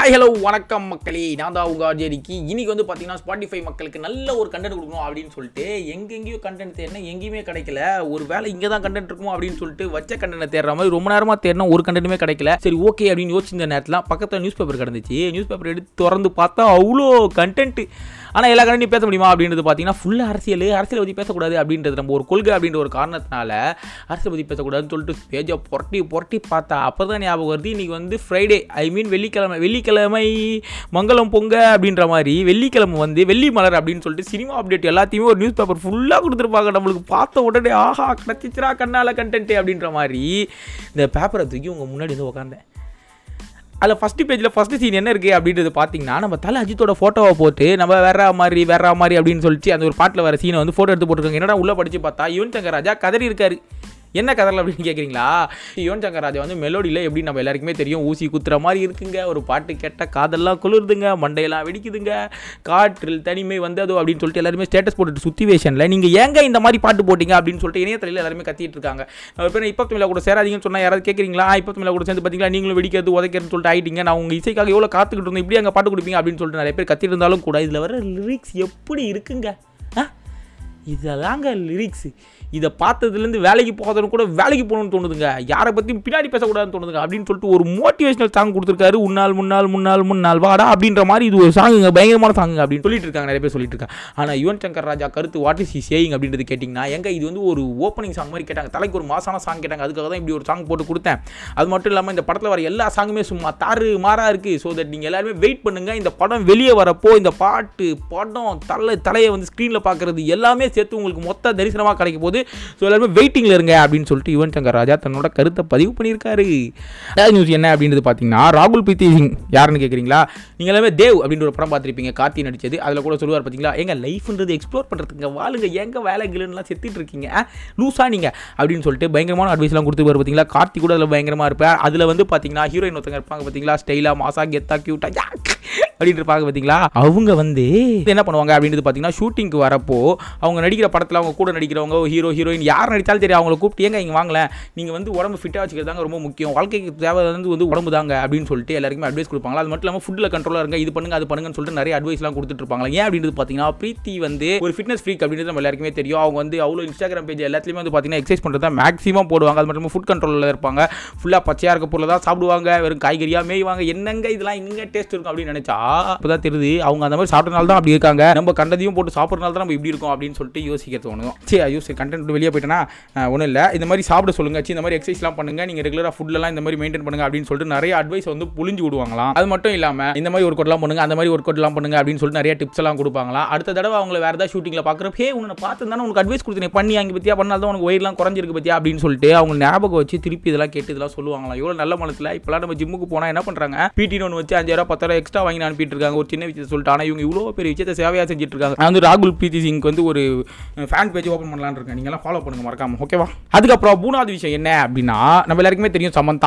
Hi hello வணக்கம் மக்களே நான் தான் உங்கள் ஆர்ஜேரிக்கு இன்னைக்கு வந்து பார்த்தீங்கன்னா ஸ்பாட்டிஃபை மக்களுக்கு நல்ல ஒரு கண்டென்ட் கொடுக்கணும் அப்படின்னு சொல்லிட்டு எங்கெங்கேயோ கண்டென்ட் தேடினா எங்கேயுமே கிடைக்கல ஒரு வேலை இங்கே தான் கண்டென்ட் இருக்குமோ அப்படின்னு சொல்லிட்டு வச்ச கண்டென்ட் தேடுற மாதிரி ரொம்ப நேரமாக தேடினா ஒரு கண்டென்ட்டுமே கிடைக்கல சரி ஓகே அப்படின்னு யோசிச்சிருந்த நேரத்தில் பக்கத்தில் நியூஸ் பேப்பர் கிடந்துச்சு நியூஸ் பேப்பர் எடுத்து திறந்து பார்த்தா அவ்வளோ கண்டென்ட் ஆனால் எல்லா கண்டென்ட்டையும் பேச முடியுமா அப்படின்றது பார்த்தீங்கன்னா ஃபுல்லாக அரசியல் அரசியலை பற்றி பேசக்கூடாது அப்படின்றது நம்ம ஒரு கொள்கை அப்படின்ற ஒரு காரணத்தினால அரசியலை பற்றி பேசக்கூடாதுன்னு சொல்லிட்டு பேஜை புரட்டி புரட்டி பார்த்தா அப்போ தான் ஞாபகம் வருது இன்றைக்கி வந்து ஃப்ரைடே ஐ மீன் வெள்ளிக்கிழமை வெள்ளிக்கிழமை மங்களம் பொங்க அப்படின்ற மாதிரி வெள்ளிக்கிழமை வந்து வெள்ளி மலர் அப்படின்னு சொல்லிட்டு சினிமா அப்டேட் எல்லாத்தையுமே ஒரு நியூஸ் பேப்பர் ஃபுல்லாக கொடுத்துருப்பாங்க நம்மளுக்கு பார்த்த உடனே ஆஹா கிடச்சிச்சிரா கண்ணால் கண்டென்ட்டு அப்படின்ற மாதிரி இந்த பேப்பரை தூக்கி உங்கள் முன்னாடி வந்து உட்காந்தேன் அதில் ஃபஸ்ட்டு பேஜில் ஃபஸ்ட்டு சீன் என்ன இருக்குது அப்படின்றது பார்த்தீங்கன்னா நம்ம தலை அஜித்தோட ஃபோட்டோவை போட்டு நம்ம வேற மாதிரி வேற மாதிரி அப்படின்னு சொல்லிட்டு அந்த ஒரு பாட்டில் வர சீனை வந்து ஃபோட்டோ எடுத்து போட்டிருக்காங்க என்னடா உள்ளே படித்து பார்த்தா யுவன் சங்கர் ராஜா கதறி இருக்காரு என்ன கதறல் அப்படின்னு கேட்குறீங்களா யுவன் சங்கர் ராஜா வந்து மெலோடியில் எப்படி நம்ம எல்லாருக்குமே தெரியும் ஊசி குத்துற மாதிரி இருக்குங்க ஒரு பாட்டு கேட்டால் காதெல்லாம் குளிருதுங்க மண்டையெல்லாம் வெடிக்குதுங்க காற்றில் தனிமை வந்ததோ அப்படின்னு சொல்லிட்டு எல்லாருமே ஸ்டேட்டஸ் போட்டுட்டு சுத்திவேஷனில் நீங்கள் ஏங்க இந்த மாதிரி பாட்டு போட்டீங்க அப்படின்னு சொல்லிட்டு இணையதளத்தில் எல்லாருமே கத்திட்டு இருக்காங்க ஒரு பேர் இப்போ தமிழா கூட சேராதீங்கன்னு சொன்னால் யாராவது கேட்குறீங்களா இப்போ தமிழா கூட சேர்ந்து பார்த்தீங்களா நீங்களும் வெடிக்கிறது உதைக்கிறதுன்னு சொல்லிட்டு ஆயிட்டீங்க நான் உங்கள் இசைக்காக எவ்வளோ காத்துக்கிட்டு இருந்தோம் இப்படி அங்கே பாட்டு கொடுப்பீங்க அப்படின்னு சொல்லிட்டு நிறைய பேர் கத்திட்டு இருந்தாலும் கூட இதில் வர லிரிக்ஸ் எப்படி இருக்குங்க ஆ இதெல்லாங்க லிரிக்ஸ் இதை பார்த்ததுலேருந்து வேலைக்கு போகாதவங்க கூட வேலைக்கு போகணும்னு தோணுதுங்க யாரை பற்றியும் பின்னாடி பேசக்கூடாதுன்னு தோணுதுங்க அப்படின்னு சொல்லிட்டு ஒரு மோட்டிவேஷனல் சாங் கொடுத்துருக்காரு உன்னால் முன்னால் முன்னால் முன்னால் வாடா அப்படின்ற மாதிரி இது ஒரு சாங்குங்க பயங்கரமான சாங்குங்க அப்படின்னு சொல்லிட்டு இருக்காங்க நிறைய பேர் சொல்லிட்டு இருக்காங்க ஆனால் யுவன் சங்கர் ராஜா கருத்து வாட் இஸ் ஹி சேயிங் அப்படின்றது கேட்டிங்கன்னா எங்க இது வந்து ஒரு ஓப்பனிங் சாங் மாதிரி கேட்டாங்க தலைக்கு ஒரு மாசான சாங் கேட்டாங்க அதுக்காக தான் இப்படி ஒரு சாங் போட்டு கொடுத்தேன் அது மட்டும் இல்லாமல் இந்த படத்தில் வர எல்லா சாங்குமே சும்மா தாறு மாறா இருக்குது ஸோ தட் நீங்கள் எல்லாருமே வெயிட் பண்ணுங்கள் இந்த படம் வெளியே வரப்போ இந்த பாட்டு படம் தலை தலையை வந்து ஸ்க்ரீனில் பார்க்குறது எல்லாமே சேர்த்து உங்களுக்கு மொத்த தரிசனமாக கிடைக்க போகுது ஸோ எல்லாருமே வெயிட்டிங்கில் இருங்க அப்படின்னு சொல்லிட்டு யுவன் சங்கர் ராஜா தன்னோட கருத்தை பதிவு பண்ணியிருக்காரு ரெண்டாவது நியூஸ் என்ன அப்படின்றது பார்த்தீங்கன்னா ராகுல் பிரீத்தி சிங் யாருன்னு கேட்குறீங்களா நீங்கள் எல்லாமே தேவ் அப்படின்ற ஒரு படம் பார்த்துருப்பீங்க கார்த்தி நடிச்சது அதில் கூட சொல்லுவார் பார்த்தீங்களா எங்க லைஃப்ன்றது எக்ஸ்ப்ளோர் பண்ணுறதுங்க வாழுங்க எங்க வேலை கிளுன்னெலாம் செத்துட்டு இருக்கீங்க லூஸா நீங்கள் அப்படின்னு சொல்லிட்டு பயங்கரமான அட்வைஸ்லாம் கொடுத்துருப்பாரு பார்த்தீங்களா கார்த்தி கூட அதில் பயங்கரமாக இருப்பேன் அதில் வந்து பார்த்தீங்கன்னா ஹீரோயின் ஒருத்தங்க இருப்பாங்க பார்த்தீங்களா ஸ்டைலாக மாசா கெத்தா க்யூட்டா அப்படின்னு இருப்பாங்க பார்த்தீங்களா அவங்க வந்து என்ன பண்ணுவாங்க அப்படின்றது பார்த்தீங்கன்னா ஷூட்டிங்க்கு வரப்போ அவங்க நடிக்கிற படத்தில் அவங்க கூட நடிக்கிறவங்க ஹீரோ ஹீரோயின் யார் நடித்தாலும் தெரியும் அவங்கள கூப்பிட்டு ஏங்க இங்கே வாங்கல நீங்கள் வந்து உடம்பு ஃபிட்டாக வச்சுக்கிறது தாங்க ரொம்ப முக்கியம் வாழ்க்கைக்கு தேவை வந்து வந்து உடம்பு தாங்க அப்படின்னு சொல்லிட்டு எல்லாருக்குமே அட்வைஸ் கொடுப்பாங்க அது மட்டும் இல்லாமல் ஃபுட்டில் கண்ட்ரோலாக இருங்க இது பண்ணுங்க அது பண்ணுங்கன்னு சொல்லிட்டு நிறைய அட்வைஸ்லாம் கொடுத்துட்டு இருப்பாங்க ஏன் அப்படின்றது பார்த்தீங்கன்னா பிரீத்தி வந்து ஒரு ஃபிட்னஸ் ஃப்ரீக் அப்படின்றது நம்ம எல்லாருக்குமே தெரியும் அவங்க வந்து அவ்வளோ இன்ஸ்டாகிராம் பேஜ் எல்லாத்துலேயுமே வந்து பார்த்தீங்கன்னா எக்ஸசைஸ் பண்ணுறது தான் மேக்ஸிமம் போடுவாங்க அது மட்டும் ஃபுட் கண்ட்ரோலில் இருப்பாங்க ஃபுல்லாக பச்சையாக இருக்க பொருளை தான் சாப்பிடுவாங்க வெறும் காய்கறியாக மேய்வாங்க என்னங்க இதெல்லாம் எங்கே டேஸ்ட் இருக்கும் அப்படின்னு நினச்சா இப்போ தான் தெரியுது அவங்க அந்த மாதிரி சாப்பிட்றனால தான் அப்படி இருக்காங்க நம்ம கண்டதையும் போட்டு சாப்பிட்றனால தான் நம்ம இப்படி இருக்கோம் அப்படின்னு சொல்லிட்டு யோசிக்க தோணும் சரி ஐயோ சரி கண்டென்ட் வெளியே போயிட்டேன்னா ஒன்றும் இல்லை இந்த மாதிரி சாப்பிட சொல்லுங்க சி இந்த மாதிரி எக்ஸசைஸ்லாம் பண்ணுங்க நீங்கள் ரெகுலராக ஃபுட்லாம் இந்த மாதிரி மெயின்டைன் பண்ணுங்க அப்படின்னு சொல்லிட்டு நிறைய அட்வைஸ் வந்து புளிஞ்சு விடுவாங்களாம் அது மட்டும் இல்லாமல் இந்த மாதிரி ஒரு கோட்லாம் பண்ணுங்க அந்த மாதிரி ஒரு கோட்லாம் பண்ணுங்க அப்படின்னு சொல்லிட்டு நிறைய டிப்ஸ் எல்லாம் கொடுப்பாங்களாம் அடுத்த தடவை அவங்கள வேறு ஏதாவது ஷூட்டிங்கில் பார்க்குறப்ப ஹே உன்னை பார்த்து தானே உனக்கு அட்வைஸ் கொடுத்தேன் பண்ணி அங்கே பற்றியா பண்ணால் தான் உனக்கு ஒயிர்லாம் குறைஞ்சிருக்கு பற்றியா அப்படின்னு சொல்லிட்டு அவங்க ஞாபகம் வச்சு திருப்பி இதெல்லாம் கேட்டு இதெல்லாம் சொல்லுவாங்களாம் எவ்வளோ நல்ல மனசில் இப்போலாம் நம்ம ஜிம்முக்கு போனால் என்ன பண்ணுறாங்க பிடினு ஒன்று வச்சு அஞ்சாயிரம் பத்தாயிரம் எக்ஸ்ட்ரா வாங்கி அனுப்பிட்டு இருக்காங்க ஒரு சின்ன விஷயத்தை சொல்லிட்டு ஆனால் இவங்க இவ்வளோ பெரிய விஷயத்தை சேவையாக செஞ்சுட்டு இருக்காங்க நான் வந்து ராகுல் பிரீத்தி சிங்க்கு வந்து ஒரு ஃபேன் பேஜ் ஓப்பன் பண்ணலான்னு இருக்கேன் நீங்களாம் ஃபாலோ பண்ணுங்க மறக்காம ஓகேவா அதுக்கப்புறம் மூணாவது விஷயம் என்ன அப்படின்னா நம்ம எல்லாருக்குமே தெரியும் சமந்தா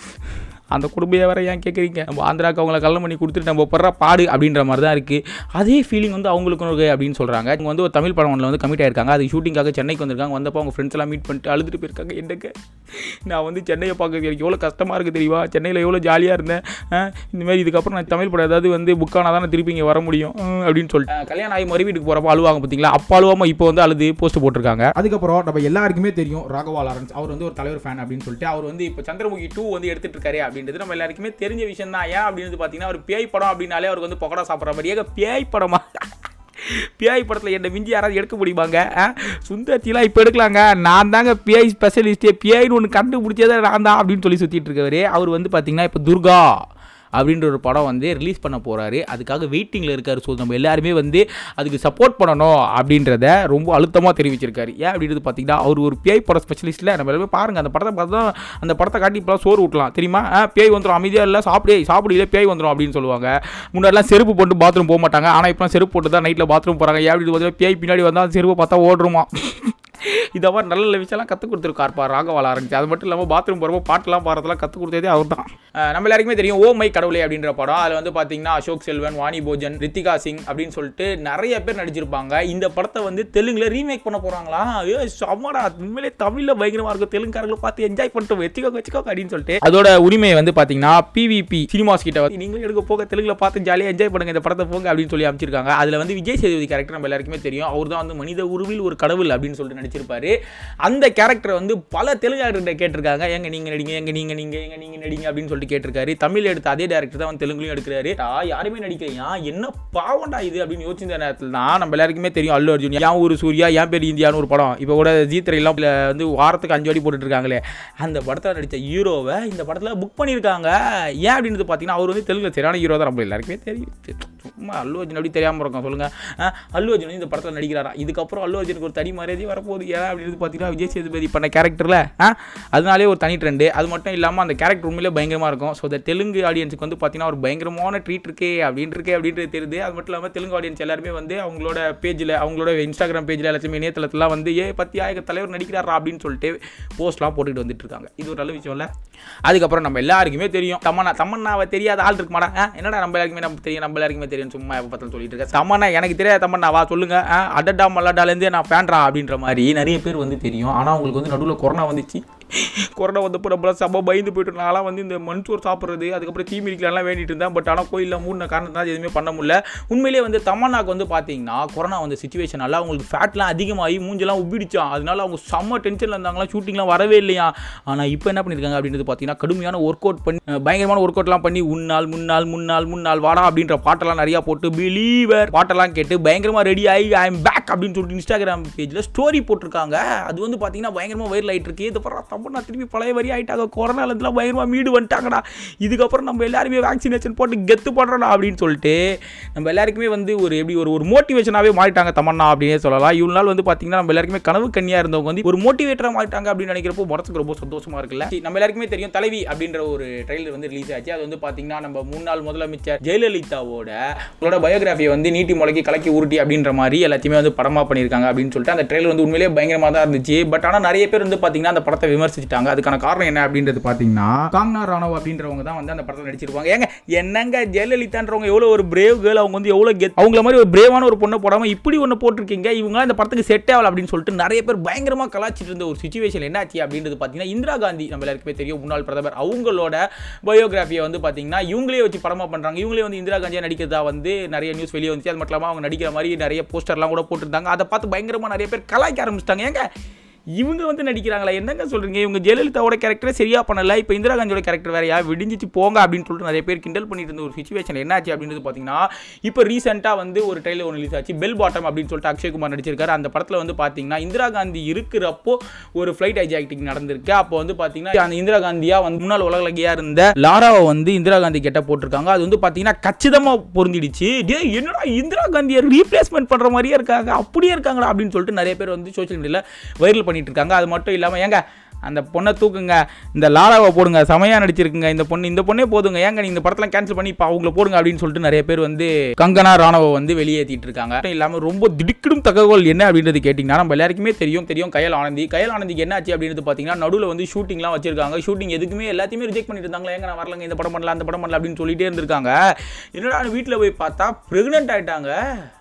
அந்த குடும்பையை வேற ஏன் கேட்குறீங்க நம்ம ஆந்திராக்கு அவங்கள கல்யாணம் பண்ணி கொடுத்துட்டு நம்ம படுற பாடு அப்படின்ற மாதிரி தான் இருக்குது அதே ஃபீலிங் வந்து அவங்களுக்கும் இருக்கு அப்படின்னு சொல்கிறாங்க இவங்க வந்து ஒரு தமிழ் படம் ஒன்றில் வந்து கமிட் ஆயிருக்காங்க அது ஷூட்டிங்காக சென்னைக்கு வந்திருக்காங்க வந்தப்போ அவங்க ஃப்ரெண்ட்ஸ் எல்லாம் மீட் பண்ணிட்டு அழுதுட்டு போயிருக்காங்க என்னங்க நான் வந்து சென்னையை பார்க்க எனக்கு எவ்வளோ கஷ்டமாக இருக்குது தெரியுமா சென்னையில் எவ்வளோ ஜாலியாக இருந்தேன் இந்த மாதிரி இதுக்கப்புறம் நான் தமிழ் படம் ஏதாவது வந்து புக் ஆனால் தான் திருப்பி இங்கே வர முடியும் அப்படின்னு சொல்லிட்டு கல்யாணம் ஆகி மறு வீட்டுக்கு போகிறப்ப அழுவாங்க பார்த்தீங்களா அப்போ அழுவாமல் இப்போ வந்து அழுது போஸ்ட் போட்டிருக்காங்க அதுக்கப்புறம் நம்ம எல்லாருக்குமே தெரியும் ராகவா லாரன்ஸ் அவர் வந்து ஒரு தலைவர் ஃபேன் அப்படின்னு சொல்லிட்டு அவர் வந்து இப்போ சந்திரமுகி டூ வந்து எடுத்துட்டு இருக்காரு அப்படின்றது நம்ம எல்லாருக்குமே தெரிஞ்ச விஷயம் தான் ஏன் அப்படின்னு பார்த்தீங்கன்னா ஒரு பேய் படம் அப்படின்னாலே அவருக்கு வந்து பக்கோடா சாப்பிட்ற மாதிரி ஏக பேய் படமா பிஐ படத்தில் என்ன மிஞ்சி யாராவது எடுக்க முடியுமாங்க சுந்தர்ச்சிலாம் இப்போ எடுக்கலாங்க நான் தாங்க பிஐ ஸ்பெஷலிஸ்ட்டே பிஐன்னு ஒன்று கண்டுபிடிச்சதே நான் தான் அப்படின்னு சொல்லி சுற்றிட்டு இருக்கவர் அவர் வந்து பார்த்தீங்கன்னா இப்போ துர்கா அப்படின்ற ஒரு படம் வந்து ரிலீஸ் பண்ண போகிறாரு அதுக்காக வெயிட்டிங்கில் இருக்கார் ஸோ நம்ம எல்லாருமே வந்து அதுக்கு சப்போர்ட் பண்ணணும் அப்படின்றத ரொம்ப அழுத்தமாக தெரிவிச்சிருக்காரு ஏன் அப்படின்றது பார்த்தீங்கன்னா அவர் ஒரு பேய் படம் ஸ்பெஷலிஸ்ட்டில் நம்ம எல்லாமே பாருங்கள் அந்த படத்தை பார்த்து தான் அந்த படத்தை காட்டி இப்போலாம் சோறு ஊட்டலாம் தெரியுமா ஆ, பேய் வந்துடும் அமைதியாக இல்லை சாப்பிடே சாப்பிடல பேய் வந்துடும் அப்படின்னு சொல்லுவாங்க முன்னாடிலாம் செருப்பு போட்டு பாத்ரூம் போக மாட்டாங்க ஆனால் இப்போ செருப்பு போட்டு தான் நைட்டில் பாத்ரூம் போகிறாங்க ஏன் அப்படின்னு பார்த்தீங்கன்னா பேய் பின்னாடி வந்தால் செருப்பை பார்த்தா ஓடுறோமா இந்த மாதிரி நல்ல நல்ல விஷயம்லாம் கற்றுக் கொடுத்துருக்காருப்பா ராகவா லாரன்ஸ் அது மட்டும் இல்லாமல் பாத்ரூம் போகிறப்போ பாட்டெல்லாம் பாடுறதெல்லாம் கற்றுக் கொடுத்ததே அவர் தான் நம்ம எல்லாருக்குமே தெரியும் ஓ மை கடவுளே அப்படின்ற படம் அதில் வந்து பார்த்தீங்கன்னா அசோக் செல்வன் வாணி போஜன் ரித்திகா சிங் அப்படின்னு சொல்லிட்டு நிறைய பேர் நடிச்சிருப்பாங்க இந்த படத்தை வந்து தெலுங்குல ரீமேக் பண்ண போகிறாங்களா ஏ சம்மடா உண்மையிலே தமிழில் பயங்கரமாக இருக்கும் தெலுங்குக்காரங்களை பார்த்து என்ஜாய் பண்ணிட்டு வச்சுக்கோ வச்சுக்கோ அப்படின்னு சொல்லிட்டு அதோட உரிமையை வந்து பார்த்தீங்கன்னா பிவிபி சினிமாஸ் கிட்ட வந்து நீங்களும் எடுக்க போக தெலுங்குல பார்த்து ஜாலியாக என்ஜாய் பண்ணுங்க இந்த படத்தை போங்க அப்படின்னு சொல்லி அமைச்சிருக்காங்க அதில் வந்து விஜய் சேதுபதி கேரக்டர் நம்ம எல்லாருக்குமே தெரியும் அவர் தான் வந்து மனித உருவில் ஒரு கடவுள் அப்படின்னு சொல்லிட்டு நடிச்சிருப்பாரு அந்த கேரக்டர் வந்து பல தெலுங்கு ஆக்டர்கிட்ட கேட்டிருக்காங்க எங்க நீங்க நடிங்க எங்க நீங்க நீங்க எங்க நீங்க நடிங்க அப்படின்னு சொல்லிட்டு கேட்டிருக்காரு தமிழ் எடுத்த அதே டேரக்டர் தான் வந்து தெலுங்குலையும் எடுக்கிறாரு டா, யாருமே நடிக்கலையா என்ன பாவண்டா இது அப்படின்னு யோசிச்ச நேரத்தில் தான் நம்ம எல்லாருக்குமே தெரியும் அல்லு அர்ஜுன் ஏன் ஒரு சூர்யா ஏன் பேர் இந்தியான்னு ஒரு படம் இப்போ கூட ஜி திரையெல்லாம் இதுல வந்து வாரத்துக்கு அஞ்சு வாட்டி போட்டுட்டு இருக்காங்களே அந்த படத்தில் நடித்த ஹீரோவை இந்த படத்தில் புக் பண்ணியிருக்காங்க ஏன் அப்படின்றது பார்த்தீங்கன்னா அவர் வந்து தெலுங்குல சரியான ஹீரோ தான் நம்ம எல்லாருக்குமே தெரியும் சும்மா அல்லு அர்ஜுன் அப்படி தெரியாமல் இருக்கும் சொல்லுங்க அஹ், அல்லு அர்ஜுன் வந்து இந்த படத்தில் நடிக்கிறாரா இதுக்கப்புறம் அல்லு அர்ஜுனுக்கு ஒரு தனி மரியாதை வரப்போகுது ஏன் அப்படின்னு பார்த்தீங்கன்னா விஜய் சேதுபதி பண்ண கேரக்டரில் அதனாலே ஒரு தனி ட்ரெண்டு அது மட்டும் இல்லாமல் அந்த கேரக்டர் உண்மையிலே பயங்கரமாக இருக்கும் ஸோ இந்த தெலுங்கு ஆடியன்ஸுக்கு வந்து பார்த்தீங்கன்னா ஒரு பயங்கரமான ட்ரீட் இருக்கே அப்படின்னு இருக்கே அப்படின்றது தெரியுது அது மட்டும் இல்லாமல் தெலுங்கு ஆடியன்ஸ் எல்லாருமே வந்து அவங்களோட பேஜில் அவங்களோட இன்ஸ்டாகிராம் பேஜில் எல்லாத்தையுமே இணையதளத்துலாம் வந்து ஏ பத்தியா எங்கள் தலைவர் நடிக்கிறாரா அப்படின்னு சொல்லிட்டு போஸ்ட்லாம் போட்டுக்கிட்டு வந்துட்டு இருக்காங்க இது ஒரு நல்ல விஷயம் இல்லை அதுக்கப்புறம் நம்ம எல்லாருக்குமே தெரியும் தமன்னா தமன்னாவை தெரியாத ஆள் இருக்க மாட்டா என்னடா நம்ம எல்லாருக்குமே நம்ம தெரியும் நம்ம எல்லாருக்குமே தெரியும் சும்மா எப்போ பார்த்தாலும் சொல்லிட்டு இருக்கேன் தமன்னா எனக்கு தெரியாத தமன்னாவா சொல்லுங்க ஆ, அடடா மல்லடாலேருந்தே நான் ஃபேன்ரா அப்படின்ற மாதிரி நிறைய பேர் வந்து தெரியும் ஆனால் அவங்களுக்கு வந்து நடுவில் கொரோனா வந்துச்சு கொரோனா வந்தப்போ நம்மளாம் செம்ம பயந்து போயிட்டு நான்லாம் வந்து இந்த மண்சோர் சாப்பிட்றது அதுக்கப்புறம் தீ மிதிக்கலாம் வேண்டிட்டு இருந்தேன் பட் ஆனால் கோயிலில் மூணு காரணத்தினால எதுவுமே பண்ண முடியல உண்மையிலேயே வந்து தமன்னாக்கு வந்து பார்த்தீங்கன்னா கொரோனா வந்த சுச்சுவேஷனால அவங்களுக்கு ஃபேட்லாம் அதிகமாகி மூஞ்செல்லாம் உப்பிடிச்சான் அதனால அவங்க செம்ம டென்ஷனில் இருந்தாங்களா ஷூட்டிங்லாம் வரவே இல்லையா ஆனால் இப்போ என்ன பண்ணியிருக்காங்க அப்படின்றது பார்த்தீங்கன்னா கடுமையான ஒர்க் அவுட் பண்ணி அஹ், பயங்கரமான ஒர்க் அவுட்லாம் பண்ணி உன்னால் முன்னால் முன்னால் முன்னால் வாடா அப்படின்ற பாட்டெல்லாம் நிறையா போட்டு பிலீவர் பாட்டெல்லாம் கேட்டு பயங்கரமாக ரெடி ஆகி ஐ எம் பேக் அப்படின்னு சொல்லிட்டு இன்ஸ்டாகிராம் பேஜில் ஸ்டோரி போட்டிருக்காங்க அது வந்து பார்த்தீங்கன்னா பயங்கரமாக வைரல் ஆகிட்டு இருக்கு இது பரவ தமிழ்நாடு திருப்பி பழைய வரி ஆகிட்டாங்க கொரோனால இருந்துலாம் பயங்கரமாக மீடு வந்துட்டாங்கடா இதுக்கப்புறம் நம்ம எல்லாருமே வேக்சினேஷன் போட்டு கெத்து பண்ணுறோம்டா அப்படின்னு சொல்லிட்டு நம்ம எல்லாருக்குமே வந்து ஒரு எப்படி ஒரு ஒரு மோட்டிவேஷனாகவே மாறிட்டாங்க தமன்னா அப்படின்னே சொல்லலாம் இவ்வளோ நாள் வந்து பார்த்தீங்கன்னா நம்ம எல்லாருக்குமே கனவு கண்ணியாக இருந்தவங்க வந்து ஒரு மோட்டிவேட்டராக மாறிட்டாங்க அப்படின்னு நினைக்கிறப்போ மனசுக்கு ரொம்ப சந்தோஷமா இருக்குல்ல சரி, நம்ம எல்லாருக்குமே தெரியும் தலைவி அப்படின்ற ஒரு ட்ரெயிலர் வந்து ரிலீஸ் ஆச்சு அது வந்து பார்த்தீங்கன்னா நம்ம முன்னாள் முதலமைச்சர் ஜெயலலிதாவோட அவங்களோட பயோகிராஃபியை வந்து நீட்டி முளைக்கி கலக்கி உருட்டி அப்படின்ற மாதிரி எல்லாத்தையுமே வந்து படமா பண்ணியிருக்காங்க அப்படின்னு சொல்லிட்டு அந்த ட்ரெயிலர் வந்து உண்மையிலேயே பயங்கரமாக தான் இருந்துச்சு பட் ஆனால் நிறைய பேர் வந்து பார்த்தீங்கன்னா அந்த படத்தை விமர்சிச்சிட்டாங்க அதுக்கான காரணம் என்ன அப்படின்றது பார்த்தீங்கன்னா காங்னா ராணவ் அப்படின்றவங்க தான் வந்து அந்த படத்தில் நடிச்சிருப்பாங்க ஏங்க என்னங்க ஜெயலலிதான்றவங்க எவ்வளோ ஒரு பிரேவ் கேர்ள் அவங்க வந்து எவ்வளோ கெத் அவங்கள மாதிரி ஒரு பிரேவான ஒரு பொண்ணை போடாமல் இப்படி ஒன்று போட்டிருக்கீங்க இவங்க இந்த படத்துக்கு செட் ஆகல அப்படின்னு சொல்லிட்டு நிறைய பேர் பயங்கரமாக கலாச்சிட்டு இருந்த ஒரு சுச்சுவேஷன் என்னாச்சு அப்படின்றது பார்த்தீங்கன்னா இந்திரா காந்தி நம்ம எல்லாருக்குமே தெரியும் முன்னாள் பிரதமர் அவங்களோட பயோகிராஃபியை வந்து பார்த்தீங்கன்னா இவங்களே வச்சு படமாக பண்ணுறாங்க இவங்களே வந்து இந்திரா காந்தியா நடிக்கிறதா வந்து நிறைய நியூஸ் வெளியே வந்துச்சு அது மட்டும் இல்லாமல் அவங்க நடிக்கிற மாதிரி நிறைய போஸ்டர்லாம் கூட போட்டிருந்தாங்க அதை பார்த்து பயங்கரமாக நிறைய பேர் கலாய்க்க ஆரம்பிச்சிட்டாங்க ஏங்க இவங்க வந்து நடிக்கிறாங்களா என்னங்க சொல்றீங்க இவங்க ஜெயலலிதாவோட கேரக்டரை சரியா பண்ணல இப்போ இந்திரா காந்தியோட கேரக்டர் வேறையா விடிஞ்சிச்சு போங்க அப்படின்னு சொல்லிட்டு நிறைய பேர் கிண்டல் பண்ணிட்டு இருந்த ஒரு சுச்சுவேஷன் என்னாச்சு அப்படின்றது பார்த்தீங்கன்னா இப்போ ரீசெண்டாக வந்து ஒரு ட்ரெயிலர் ஒன்று ரிலீஸ் ஆச்சு பெல் பாட்டம் அப்படின்னு சொல்லிட்டு அக்ஷய்குமார் நடிச்சிருக்காரு அந்த படத்தில் வந்து பார்த்தீங்கன்னா இந்திரா காந்தி இருக்கிறப்போ ஒரு ஃப்ளைட் ஹைஜாக்டிங் நடந்திருக்கு அப்போ வந்து பார்த்தீங்கன்னா அந்த இந்திரா காந்தியா வந்து முன்னாள் உலகலகியா இருந்த லாராவை வந்து இந்திரா காந்தி கெட்ட போட்டிருக்காங்க அது வந்து பார்த்தீங்கன்னா கச்சிதமாக பொருந்திடுச்சு டேய் என்னடா இந்திரா காந்தியை ரீப்ளேஸ்மெண்ட் பண்ணுற மாதிரியே இருக்காங்க அப்படியே இருக்காங்களா அப்படின்னு சொல்லிட்டு நிறைய பேர் வந்து சோஷியல் மீடியாவில் வைரல் பண்ணிட்டு இருக்காங்க அது மட்டும் இல்லாமல் ஏங்க அந்த பொண்ணை தூக்குங்க இந்த லாலாவை போடுங்க செமையாக நடிச்சிருக்குங்க இந்த பொண்ணு இந்த பொண்ணே போதுங்க ஏங்க நீங்க இந்த படத்தெல்லாம் கேன்சல் பண்ணி இப்போ அவங்கள போடுங்க அப்படின்னு சொல்லிட்டு நிறைய பேர் வந்து கங்கனா ராணவை வந்து வெளியேற்றிட்டு இருக்காங்க மட்டும் இல்லாமல் ரொம்ப திடுக்கிடும் தகவல் என்ன அப்படின்றது கேட்டிங்கன்னா நம்ம எல்லாருக்குமே தெரியும் தெரியும் கயல் ஆனந்தி கயல் ஆனந்திக்கு என்ன ஆச்சு அப்படின்றது பார்த்தீங்கன்னா நடுவில் வந்து ஷூட்டிங்லாம் வச்சிருக்காங்க ஷூட்டிங் எதுக்குமே எல்லாத்தையுமே ரிஜெக்ட் பண்ணிட்டு இருந்தாங்களா ஏங்க நான் வரலங்க இந்த படம் பண்ணல அந்த படம் பண்ணல அப்படின்னு சொல்லிட்டே இருந்திருக்காங்க என்னடா வீட்டில் போய் பார்த்தா ப்ரெக்னென்ட் ஆயிட்டாங்க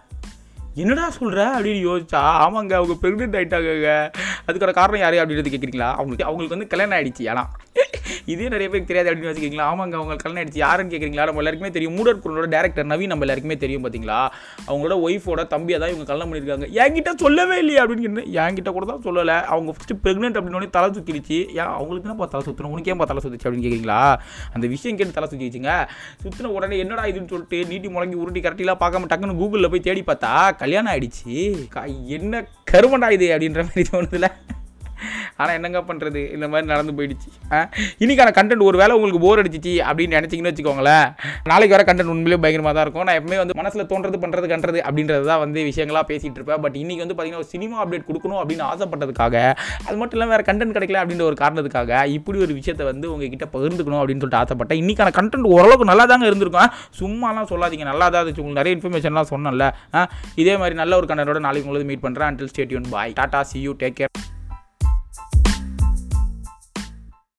என்னடா சொல்கிற அப்படின்னு யோசிச்சா ஆமாங்க அவங்க ப்ரெக்னென்ட் ஆகிட்டாங்க அதுக்கான காரணம் யாரு அப்படின்றது கேட்குறீங்களா அவங்களுக்கு அவங்களுக்கு வந்து கல்யாணம் ஆயிடுச்சு ஆனால் இதே நிறைய பேருக்கு தெரியாது அப்படின்னு வச்சுக்கிங்களா ஆமாங்க அவங்களுக்கு கல்யாணம் ஆயிடுச்சு யாருன்னு கேட்குறீங்களா நம்ம எல்லாருக்குமே தெரியும் மூடர் குரலோட டேரக்டர் நவீன் நம்ம எல்லாருக்குமே தெரியும் பார்த்தீங்களா அவங்களோட ஒய்ஃபோட தம்பியை தான் இவங்க கல்யாணம் பண்ணியிருக்காங்க என்கிட்ட சொல்லவே இல்லையே அப்படின்னு கேட்டேன். என்கிட்ட கூட தான் சொல்லலை அவங்க ஃபஸ்ட்டு ப்ரெக்னென்ட் அப்படின்னு தலை சுற்றிடுச்சு ஏன் அவங்களுக்கு தான் தலை சுற்றணும் உனக்கு ஏன் தலை சுற்றுச்சு அப்படின்னு கேட்குறீங்களா அந்த விஷயம் கேட்டு தலை சுற்றிச்சுங்க சுற்றின உடனே என்னடா இதுன்னு சொல்லிட்டு நீட்டி முழங்கி உருட்டி கரெக்டிலாம் பார்க்காம டக்குன்னு கூகுளில் போய் தேடி பார்த்தா கல்யாணம் ஆயிடுச்சு க- என்ன கருமண்டா இது அப்படின்ற மாதிரி தோணுதுல ஆனால் என்னங்க பண்ணுறது இந்த மாதிரி நடந்து போயிடுச்சு ஆ? இன்னைக்கான கண்டென்ட் ஒரு வேளை உங்களுக்கு போர் அடிச்சிச்சு அப்படின்னு நினச்சிங்கன்னு வச்சுக்கோங்களேன் நாளைக்கு வர கண்டென்ட் உண்மையிலேயே பயங்கரமாக தான் இருக்கும் நான் எப்பவுமே வந்து மனசில் தோன்றது பண்ணுறது கண்டுறது அப்படின்றது தான் வந்து விஷயங்களாக பேசிகிட்டு இருப்பேன் பட் இன்னைக்கு வந்து பார்த்தீங்கன்னா ஒரு சினிமா அப்டேட் கொடுக்கணும் அப்படின்னு ஆசைப்பட்டதுக்காக அது மட்டும் இல்லாமல் வேறு கண்டென்ட் கிடைக்கல அப்படின்ற ஒரு காரணத்துக்காக இப்படி ஒரு விஷயத்தை வந்து உங்ககிட்ட பகிர்ந்துக்கணும் அப்படின்னு சொல்லிட்டு ஆசைப்பட்டேன் இன்னைக்கான கண்டென்ட் ஓரளவுக்கு நல்லா தாங்க இருந்திருக்கும் சும்மாலாம் சொல்லாதீங்க நல்லா தான் இருந்துச்சு உங்களுக்கு நிறைய இன்ஃபர்மேஷன்லாம் சொன்னேன்ல ஆ, இதே மாதிரி நல்ல ஒரு கண்டென்ட்டோட நாளைக்கு உங்களுக்கு மீட் பண்ணுறேன் until stay tuned bye ta ta see you take care